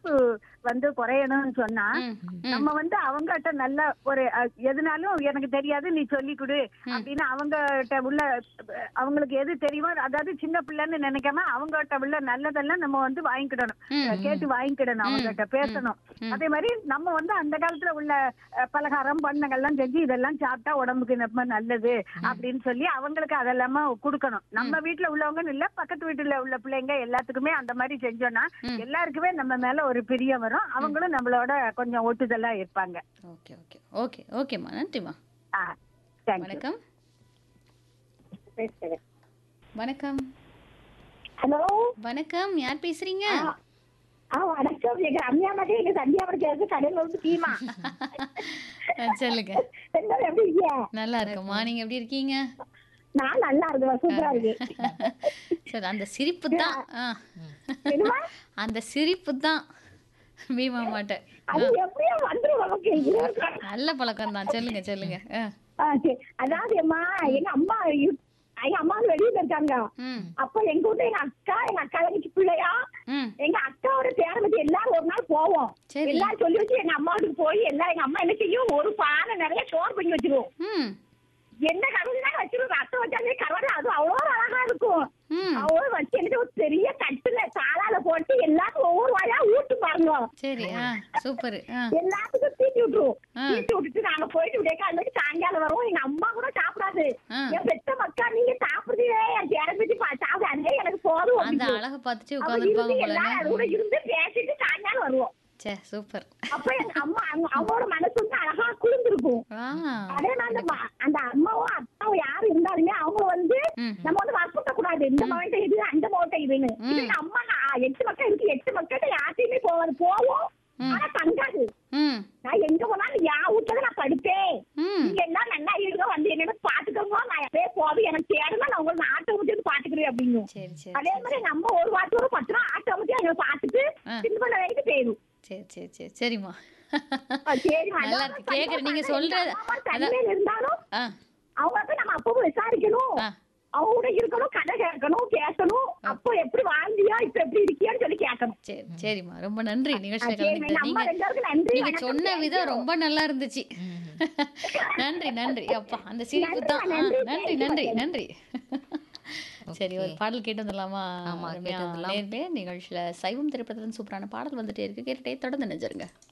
கசப்பு வந்து குறையணும்னு சொன்னா ம், நம்ம வந்து அவங்ககிட்ட நல்ல ஒரு அஹ், எதுனாலும் எனக்கு தெரியாது நீ சொல்லி கொடு அப்படின்னு அவங்ககிட்ட உள்ள அஹ், அவங்களுக்கு எது தெரியுமோ அதாவது சின்ன பிள்ளைன்னு நினைக்காம அவங்ககிட்ட உள்ள நல்லதெல்லாம் நம்ம வந்து வாங்கிக்கிடணும் ம், அஹ், கேட்டு வாங்கிக்கிடணும் அவங்ககிட்ட பேசணும் அதே மாதிரி நம்ம வந்து அந்த காலத்துல உள்ள அஹ், பலகாரம் பண்ணங்கள்லாம் செஞ்சு இதெல்லாம் சாப்பிட்டா உடம்புக்கு ரொம்ப நல்லது அப்படின்னு சொல்லி அவங்களுக்கு அதெல்லாம கொடுக்கணும் நம்ம வீட்டுல உள்ளவங்கன்னு இல்ல பக்கத்து வீட்டுல உள்ள பிள்ளைங்க எல்லாத்துக்குமே அந்த மாதிரி செஞ்சோம்னா எல்லாருக்குமே நம்ம மேல ஒரு பிரியம் வரும் அவங்களும் நம்மளோட கொஞ்சம் ஒட்டுதலா இருப்பாங்க ஓகே ஓகே ஓகே ஓகேம்மா நன்றிம்மா ஆ தேங்க்யூ வணக்கம் வணக்கம் ஹலோ வணக்கம் யார் பேசுறீங்க ஆ வணக்கம் எங்க அம்மியா மாதிரி எங்க சந்தியா படிக்கிறது கடையில வந்து டீமா அஹ், சொல்லுங்க எல்லாரும் எப்படி இருக்கீங்க நல்லா இருக்கம்மா நீங்க எப்படி இருக்கீங்க நான் நல்லா இருக்கேன் சூப்பரா இருக்கு சரி அந்த சிரிப்பு தான் ஆ. என்னம்மா? அந்த சிரிப்பு தான் பீமா மாட்டேன் அது எப்படியோ வந்துரும் நமக்கு இருபது நாள். நல்ல பழக்கம் தான் சொல்லுங்க சொல்லுங்க ஆ. ஆ, சரி. அதாவது அம்மா எங்க அம்மா இரு- எங்க அம்மா வந்து வெளியில இருக்காங்க ம் அப்ப எங்க வீட்டுல எங்க அக்கா எங்க அக்கா தங்கச்சி பிள்ளையா ம் எங்க அக்காவோட பேரை பத்தி எல்லாரும் ஒரு நாள் போவோம் சரி. எல்லாரும் சொல்லி வச்சு எங்க அம்மா வீட்டுக்கு போய் எல்லாம் எங்க அம்மா என்ன செய்யும் ஒரு பானை நிறைய சோறு பண்ணி வச்சிருவோம் ம் என்ன கருவாடு தான் வச்சிருவோம் ரத்தம் வச்சாலே கருவாடு அது அவ்வளோ அழகா இருக்கும் ம் அவ்வளோ வச்சு எனக்கு ஒரு பெரிய தட்டுல தாளால போட்டு எல்லாத்துக்கும் ஒவ்வொரு வாயா ஊட்டு பாருங்க சரி ஆ சூப்பர் ஆ எல்லாத்துக்கும் தீட்டி விட்டுருவோம் ஆ. தீட்டி விட்டுட்டு நாங்க போயிட்டு விடைக்க அந்த சாயங்காலம் வருவோம் எங்க அம்மா கூட சாப்பிடாது ஆ. என் பெத்த மக்கா நீங்க சாப்பிடுறீங்க என் பேரை பத்தி பா- சாப்பிடாதே எனக்கு போதும் அந்த அப்படின்னு. அழகை பார்த்துட்டு அப்ப உட்காந்துருப்பாங்க இருந்து போல எல்லாரும் அது கூட இருந்து பேசிட்டு சாயங்காலம் வருவோம் சே சூப்பர் அப்ப எங்க அம்மா அவங்க- அவங்களோட மனசு வந்து அழகா குளிர்ந்திருக்கும் ஆ அதே மாதிரி அந்த ம- அந்த அம்மாவும் அப்பாவும் யாரு இருந்தாலுமே அவங்க வந்து ம். நம்ம வந்து வற்புறுத்த கூடாது இந்த மகன்கிட்ட இது அந்த மகன்கிட்ட இதுன்னு இது எங்க அம்மா நான் எட்டு மக்கள் இருக்கு எட்டு மக்கள்கிட்ட யார்ட்டையுமே போவாது போவோம் ஆனா தங்காது ம் நான் எங்க போனாலும் யா வீட்டுல நான் படுப்பேன் ம் நீங்க எல்லாம் நல்லா இருங்க வந்து என்னோட பாத்துக்கோங்க நான் எப்பயே போதும் எனக்கு தேடுனா நான் உங்களை ஆட்டை ஊற்றி பாத்துக்கிறேன் அப்படின்னு சரி சரி அதே மாதிரி எங்க அம்மா ஒரு வாரத்தோட பத்து ரூபா ஆட்டை ஊற்றி அங்க பாத்துட்டு ஆ. திரும்ப வரைக்கும் போயிடும் சரி சரி சரி சரிம்மா சரி நல்லா இருக்கு கேக்குறேன் நீங்க சொல்றது அதான் தனிமையில இருந்தாலும் ஆ அவங்க நம்ம அப்பவும் விசாரிக்கணும் ஆ. அவங்க கூட இருக்கணும் கதை கேட்கணும் கேட்கணும் அப்போ எப்படி வாழ்ந்தியா இப்ப எப்படி இருக்கியான்னு சொல்லி கேட்கணும் சரி சரிம்மா ரொம்ப நன்றி நிகழ்ச்சியில சரி, கலந்துக்கிட்ட நம்ம நீங்க ரெண்டு பேருக்கும் நன்றி, நீங்க வணக்கம், சொன்ன thank விதம் you. ரொம்ப நல்லா இருந்துச்சு நன்றி நன்றி அப்பா அந்த சிரிப்பு நன்றி, தான் ஆ, நன்றி, நன்றி thank you, நன்றி madam. நன்றி சரி ஒரு பாடல் கேட்டு வந்துடலாமா ஆமா, ரம்யா? கேட்டு வந்துடலாம். நேர்லயே நிகழ்ச்சியில சைவம் திரைப்படத்துல சூப்பரான பாடல் வந்துட்டே இருக்கு கேட்டுட்டே தொடர்ந்து நினைச்சிருங்க